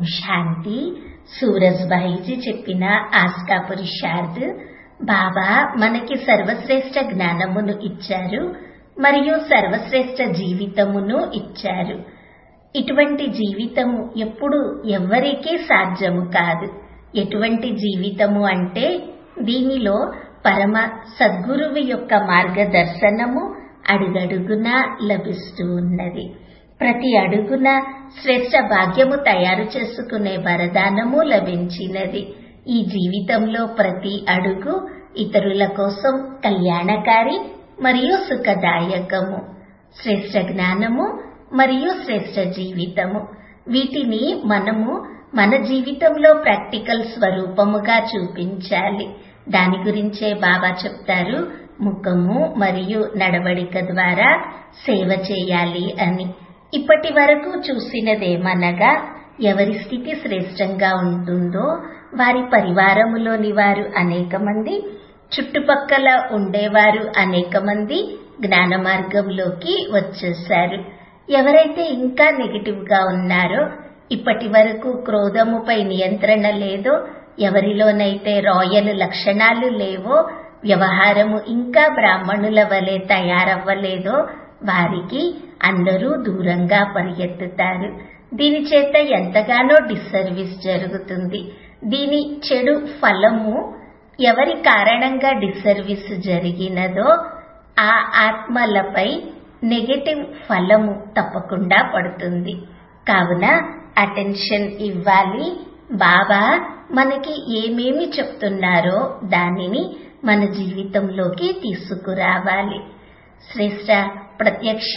శాంతి సూరజ్భాయిజీ చెప్పిన ఆస్కా పురుషార్థ్ బాబా మనకి సర్వశ్రేష్ఠ జ్ఞానమును ఇచ్చారు మరియు సర్వశ్రేష్ఠ జీవితమును ఇచ్చారు ఇటువంటి జీవితము ఎప్పుడు ఎవ్వరికీ సాధ్యము కాదు ఎటువంటి జీవితము అంటే దీనిలో పరమ సద్గురువు యొక్క మార్గదర్శనము అడుగడుగునా లభిస్తూ ఉన్నది ప్రతి అడుగున శ్రేష్ట భాగ్యము తయారు చేసుకునే వరదానము లభించినది ఈ జీవితంలో ప్రతి అడుగు ఇతరుల కోసం కళ్యాణకారి మరియు సుఖదాయకము శ్రేష్ట జ్ఞానము మరియు శ్రేష్ట జీవితము వీటిని మనము మన జీవితంలో ప్రాక్టికల్ స్వరూపముగా చూపించాలి దాని గురించే బాబా చెప్తారు ముఖము మరియు నడవడిక ద్వారా సేవ చేయాలి అని ఇప్పటి వరకు చూసినదేమనగా ఎవరి స్థితి శ్రేష్టంగా ఉంటుందో వారి పరివారములోని వారు అనేక మంది చుట్టుపక్కల ఉండేవారు అనేక మంది జ్ఞాన మార్గంలోకి వచ్చేశారు ఎవరైతే ఇంకా నెగిటివ్ గా ఉన్నారో ఇప్పటి వరకు క్రోధముపై నియంత్రణ లేదో ఎవరిలోనైతే రాయల్ లక్షణాలు లేవో వ్యవహారము ఇంకా బ్రాహ్మణుల వలె తయారవ్వలేదో వారికి అందరూ దూరంగా పరిగెత్తుతారు దీని చేత ఎంతగానో డిస్సర్వీస్ జరుగుతుంది దీని చెడు ఫలము ఎవరి కారణంగా డిస్సర్వీస్ జరిగినదో ఆ ఆత్మలపై నెగటివ్ ఫలము తప్పకుండా పడుతుంది కావున అటెన్షన్ ఇవ్వాలి బాబా మనకి ఏమేమి చెప్తున్నారో దానిని మన జీవితంలోకి తీసుకురావాలి శ్రేష్ట ప్రత్యక్ష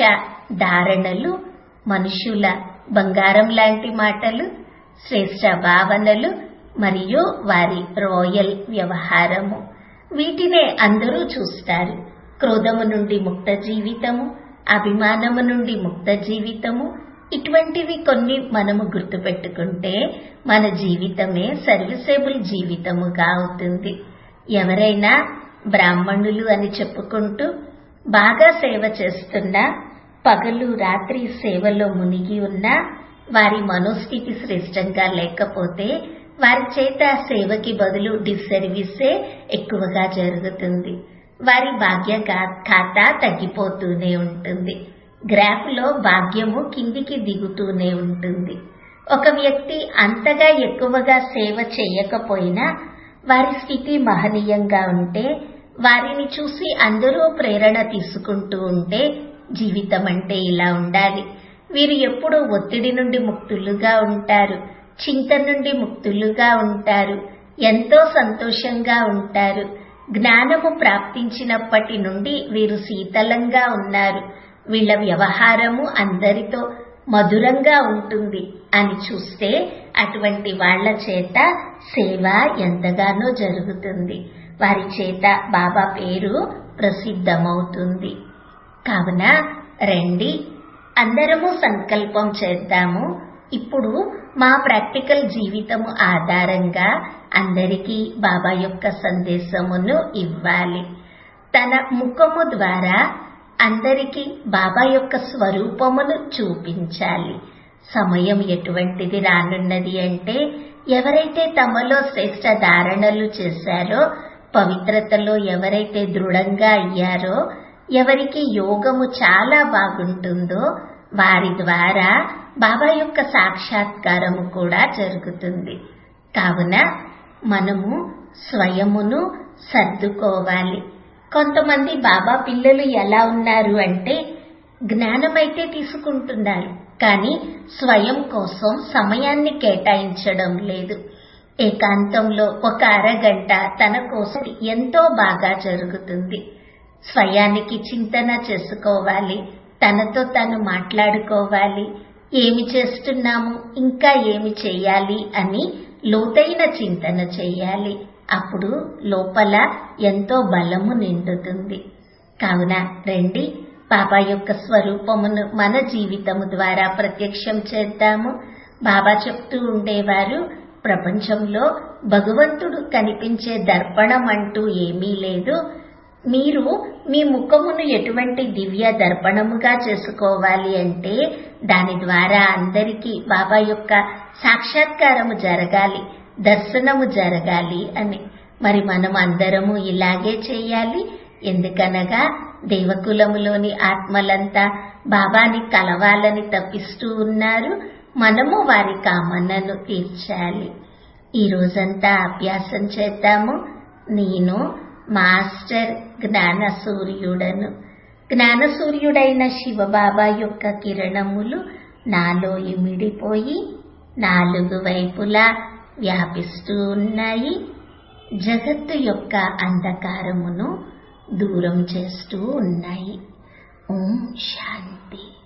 ధారణలు మనుషుల బంగారం లాంటి మాటలు శ్రేష్ట భావనలు మరియు వారి రాయల్ వ్యవహారము వీటినే అందరూ చూస్తారు క్రోధము నుండి ముక్త జీవితము అభిమానము నుండి ముక్త జీవితము ఇటువంటివి కొన్ని మనము గుర్తుపెట్టుకుంటే మన జీవితమే సర్వీసేబుల్ జీవితముగా అవుతుంది ఎవరైనా బ్రాహ్మణులు అని చెప్పుకుంటూ బాగా సేవ చేస్తున్నా పగలు రాత్రి సేవలో మునిగి ఉన్నా వారి మనోస్థితి శ్రేష్టంగా లేకపోతే వారి చేత సేవకి బదులు డిస్సర్వీసే ఎక్కువగా జరుగుతుంది వారి భాగ్య ఖాతా తగ్గిపోతూనే ఉంటుంది గ్రాఫ్ లో భాగ్యము కిందికి దిగుతూనే ఉంటుంది ఒక వ్యక్తి అంతగా ఎక్కువగా సేవ చేయకపోయినా వారి స్థితి మహనీయంగా ఉంటే వారిని చూసి అందరూ ప్రేరణ తీసుకుంటూ ఉంటే జీవితం అంటే ఇలా ఉండాలి వీరు ఎప్పుడూ ఒత్తిడి నుండి ముక్తులుగా ఉంటారు చింత నుండి ముక్తులుగా ఉంటారు ఎంతో సంతోషంగా ఉంటారు జ్ఞానము ప్రాప్తించినప్పటి నుండి వీరు శీతలంగా ఉన్నారు వీళ్ళ వ్యవహారము అందరితో మధురంగా ఉంటుంది అని చూస్తే అటువంటి వాళ్ల చేత సేవ ఎంతగానో జరుగుతుంది వారి చేత బాబా పేరు ప్రసిద్ధమవుతుంది కావున రండి అందరము సంకల్పం చేద్దాము ఇప్పుడు మా ప్రాక్టికల్ జీవితము ఆధారంగా అందరికీ బాబా యొక్క సందేశమును ఇవ్వాలి తన ముఖము ద్వారా అందరికీ బాబా యొక్క స్వరూపమును చూపించాలి సమయం ఎటువంటిది రానున్నది అంటే ఎవరైతే తమలో శ్రేష్ట ధారణలు చేశారో పవిత్రతలో ఎవరైతే దృఢంగా అయ్యారో ఎవరికి యోగము చాలా బాగుంటుందో వారి ద్వారా బాబా యొక్క సాక్షాత్కారము కూడా జరుగుతుంది కావున మనము స్వయమును సర్దుకోవాలి కొంతమంది బాబా పిల్లలు ఎలా ఉన్నారు అంటే జ్ఞానమైతే తీసుకుంటున్నారు కానీ స్వయం కోసం సమయాన్ని కేటాయించడం లేదు ఏకాంతంలో ఒక అరగంట తన కోసం ఎంతో బాగా జరుగుతుంది స్వయానికి చింతన చేసుకోవాలి తనతో తను మాట్లాడుకోవాలి ఏమి చేస్తున్నాము ఇంకా ఏమి చేయాలి అని లోతైన చింతన చేయాలి అప్పుడు లోపల ఎంతో బలము నిండుతుంది కావున రండి బాబా యొక్క స్వరూపమును మన జీవితము ద్వారా ప్రత్యక్షం చేద్దాము బాబా చెప్తూ ఉండేవారు ప్రపంచంలో భగవంతుడు కనిపించే దర్పణం అంటూ ఏమీ లేదు మీరు మీ ముఖమును ఎటువంటి దివ్య దర్పణముగా చేసుకోవాలి అంటే దాని ద్వారా అందరికీ బాబా యొక్క సాక్షాత్కారము జరగాలి దర్శనము జరగాలి అని మరి మనం అందరము ఇలాగే చేయాలి ఎందుకనగా దేవకులములోని ఆత్మలంతా బాబాని కలవాలని తప్పిస్తూ ఉన్నారు మనము వారి కామనను తీర్చాలి ఈ రోజంతా అభ్యాసం చేద్దాము నేను మాస్టర్ జ్ఞాన సూర్యుడను జ్ఞాన సూర్యుడైన శివబాబా యొక్క కిరణములు నాలో ఇమిడిపోయి నాలుగు వైపులా వ్యాపిస్తూ ఉన్నాయి జగత్తు యొక్క అంధకారమును దూరం చేస్తూ ఉన్నాయి ఓం శాంతి